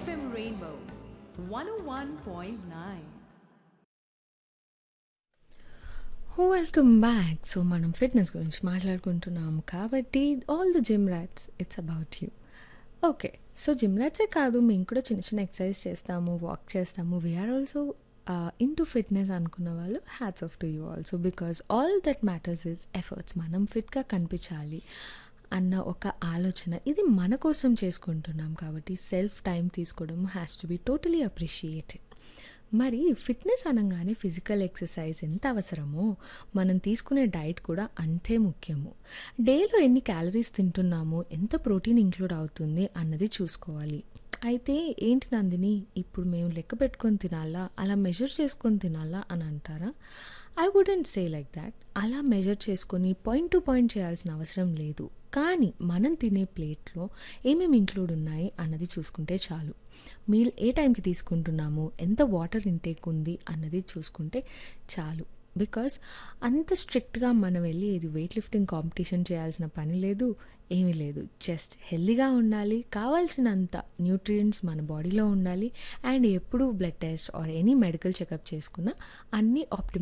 FM Rainbow 101.9. Welcome back so మనం fitness గురించి మాట్లాడుకుంటున్నాం కాబట్టి all the gym rats it's about you okay so gym ర్యాట్సే కాదు మేము కూడా చిన్న చిన్న ఎక్సర్సైజ్ చేస్తాము వాక్ చేస్తాము we are also into fitness అనుకున్న వాళ్ళు hats off to you also because all that matters is efforts మనం ఫిట్గా కనిపించాలి అన్న ఒక ఆలోచన ఇది మన కోసం చేసుకుంటున్నాం కాబట్టి సెల్ఫ్ టైం తీసుకోవడం has to be totally appreciated మరి ఫిట్నెస్ అనగానే ఫిజికల్ ఎక్సర్సైజ్ ఎంత అవసరమో మనం తీసుకునే డైట్ కూడా అంతే ముఖ్యము డేలో ఎన్ని క్యాలరీస్ తింటున్నామో ఎంత ప్రోటీన్ ఇంక్లూడ్ అవుతుంది అన్నది చూసుకోవాలి అయితే ఏంటి నందిని ఇప్పుడు మేము లెక్క పెట్టుకొని తినాలా అలా మెజర్ చేసుకొని తినాలా అని అంటారా I wouldn't say like that అలా మెజర్ చేసుకొని పాయింట్ టు పాయింట్ చేయాల్సిన అవసరం లేదు కానీ మనం తినే ప్లేట్లో ఏమేమి ఇంక్లూడ్ ఉన్నాయి అన్నది చూసుకుంటే చాలు మీల్ ఏ టైంకి తీసుకుంటున్నాము ఎంత వాటర్ ఇంటేక్ ఉంది అన్నది చూసుకుంటే చాలు బికాస్ అంత స్ట్రిక్ట్గా మనం వెళ్ళి ఇది వెయిట్ లిఫ్టింగ్ కాంపిటీషన్ చేయాల్సిన పని లేదు ఏమీ లేదు జస్ట్ హెల్దీగా ఉండాలి కావాల్సినంత న్యూట్రియంట్స్ మన బాడీలో ఉండాలి అండ్ ఎప్పుడు blood test or any medical checkup చేసుకున్నా అన్నీ ఆప్టిమల్